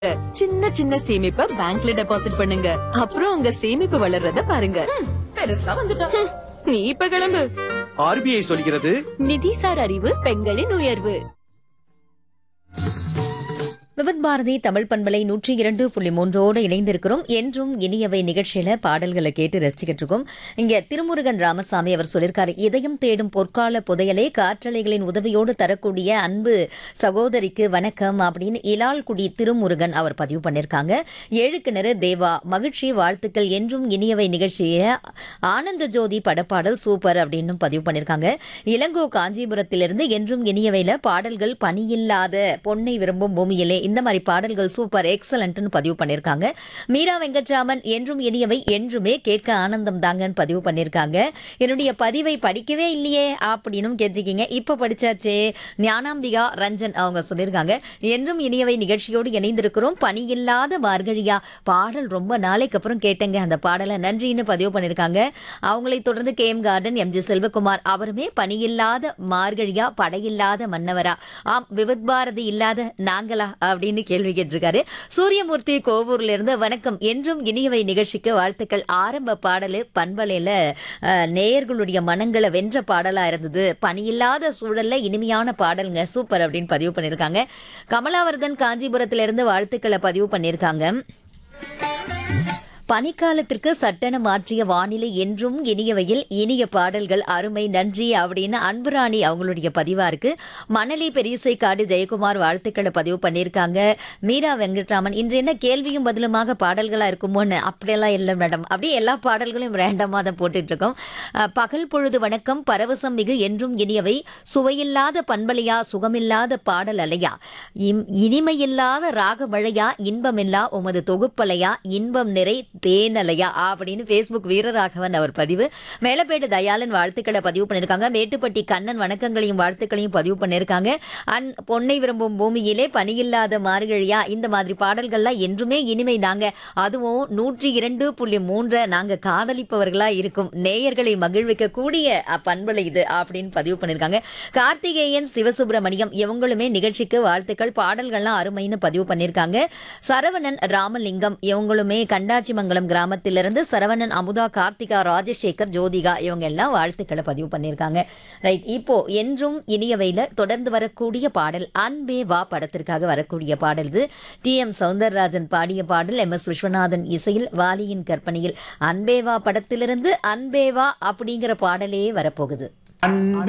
சின்ன சின்ன சேமிப்பை பேங்க்ல டெபாசிட் பண்ணுங்க அப்புறம் உங்க சேமிப்பு வளர்றத பாருங்க பெருசா வந்துட்டோம் நீ இப்ப கிளம்பு ஆர்பிஐ சொல்கிறது நிதிசார் அறிவு பெண்களின் உயர்வு விவித் பாரதி தமிழ் பண்பலை நூற்றி இரண்டு புள்ளி மூன்றோடு இணைந்திருக்கிறோம் என்றும் இனியவை நிகழ்ச்சியில பாடல்களை கேட்டு ரசிக்கிட்டு இருக்கோம் இங்க திருமுருகன் ராமசாமி அவர் சொல்லியிருக்காரு இதயம் தேடும் பொற்கால புதையலை காற்றலைகளின் உதவியோடு தரக்கூடிய அன்பு சகோதரிக்கு வணக்கம் அப்படின்னு இலால்குடி திருமுருகன் அவர் பதிவு பண்ணியிருக்காங்க ஏழு கிணறு தேவா மகிழ்ச்சி வாழ்த்துக்கள் என்றும் இனியவை நிகழ்ச்சியை ஆனந்த ஜோதி படப்பாடல் சூப்பர் அப்படின்னு பதிவு பண்ணியிருக்காங்க இளங்கோ காஞ்சிபுரத்திலிருந்து என்றும் இனியவையில பாடல்கள் பணியில்லாத பொன்னை விரும்பும் பூமியிலே இந்த மாதிரி பாடல்கள் சூப்பர் எக்ஸலண்ட்னு பதிவு பண்ணியிருக்காங்க மீரா வெங்கட்ராமன் என்றும் இனியவை என்றுமே கேட்க ஆனந்தம் தாங்கன்னு பதிவு பண்ணியிருக்காங்க என்னுடைய பதிவை படிக்கவே இல்லையே அப்படின்னும் கேட்டிருக்கீங்க இப்போ படிச்சாச்சே ஞானாம்பிகா ரஞ்சன் அவங்க சொல்லியிருக்காங்க என்றும் இனியவை நிகழ்ச்சியோடு இணைந்திருக்கிறோம் பணியில்லாத மார்கழியா பாடல் ரொம்ப நாளைக்கு அப்புறம் கேட்டேங்க அந்த பாடலை நன்றின்னு பதிவு பண்ணியிருக்காங்க அவங்களை தொடர்ந்து K M garden M G Selvakumar அவருமே பணியில்லாத மார்கழியா படையில்லாத மன்னவரா ஆம் விவித் பாரதி இல்லாத நாங்களா அப்படின்னு கேள்வி கேட்டிருக்காரு சூரியமூர்த்தி கோவூர்ல இருந்து வணக்கம் என்றும் இனியவை நிகழ்ச்சிக்கு வாழ்த்துக்கள் ஆரம்ப பாடலு பண்பலையில அஹ், நேயர்களுடைய மனங்களை வென்ற பாடலா இருந்தது பணியில்லாத சூழல்ல இனிமையான பாடலுங்க சூப்பர் அப்படின்னு பதிவு பண்ணியிருக்காங்க கமலாவர்தன் காஞ்சிபுரத்துல இருந்து வாழ்த்துக்களை பதிவு பண்ணியிருக்காங்க பனிக்காலத்திற்கு சட்டென மாற்றிய வானிலை என்றும் இனியவையில் இனிய பாடல்கள் அருமை நன்றி அப்படின்னு அன்புராணி அவங்களுடைய பதிவா இருக்கு மணலி பெரியசை காடு ஜெயக்குமார் வாழ்த்துக்களை பதிவு பண்ணியிருக்காங்க மீரா வெங்கட்ராமன் இன்று என்ன கேள்வியும் பதிலுமாக பாடல்களா இருக்குமோன்னு அப்படியெல்லாம் இல்லை மேடம் அப்படியே எல்லா பாடல்களையும் ரேண்டமாக தான் போட்டுட்டு இருக்கோம் அஹ், பகல் பொழுது வணக்கம் பரவசம் மிகு என்றும் இனியவை சுவையில்லாத பண்பலையா சுகமில்லாத பாடல் அலையா இம்- இனிமையில்லாத ராக மழையா இன்பமில்லா உமது தொகுப்பலையா இன்பம் நிறை தேனலையா அப்படின்னு ஃபேஸ்புக் வீரராகவன் அவர் பதிவு மேலப்பேடு தயாளன் வாழ்த்துக்களை பதிவு பண்ணியிருக்காங்க மேட்டுப்பட்டி கண்ணன் வணக்கங்களையும் வாழ்த்துக்களையும் பதிவு பண்ணியிருக்காங்க அன் பொன்னை விரும்பும் பூமியிலே பணியில்லாத மார்கழியா இந்த மாதிரி பாடல்கள்லாம் என்றுமே இனிமை தாங்க அதுவும் நூற்றி இரண்டு புள்ளி மூன்றை நாங்க காதலிப்பவர்களா இருக்கும் நேயர்களை மகிழ்விக்க கூடிய பண்பலை இது அப்படின்னு பதிவு பண்ணியிருக்காங்க கார்த்திகேயன் சிவசுப்பிரமணியம் இவங்களுமே நிகழ்ச்சிக்கு வாழ்த்துக்கள் பாடல்கள்லாம் அருமைன்னு பதிவு பண்ணியிருக்காங்க சரவணன் ராமலிங்கம் இவங்களுமே கண்டாச்சிமங்கலம் கிராமத்திலிருந்து சரவணன் அமுதா கார்த்திகா ராஜசேகர் ஜோதிகா இவங்க எல்லாம் வாழ்த்துக்களை பதிவு பண்ணியிருக்காங்க ரைட் இப்போ என்றும் இனியவையில் தொடர்ந்து வரக்கூடிய பாடல் அன்பே வா படத்திற்காக வரக்கூடிய பாடல் இது டி எம் சவுந்தரராஜன் பாடிய பாடல் எம் எஸ் விஸ்வநாதன் இசையில் வாலியின் கற்பனையில் அன்பேவா படத்திலிருந்து அன்பேவா அப்படிங்கிற பாடலே வரப்போகுது அன்பே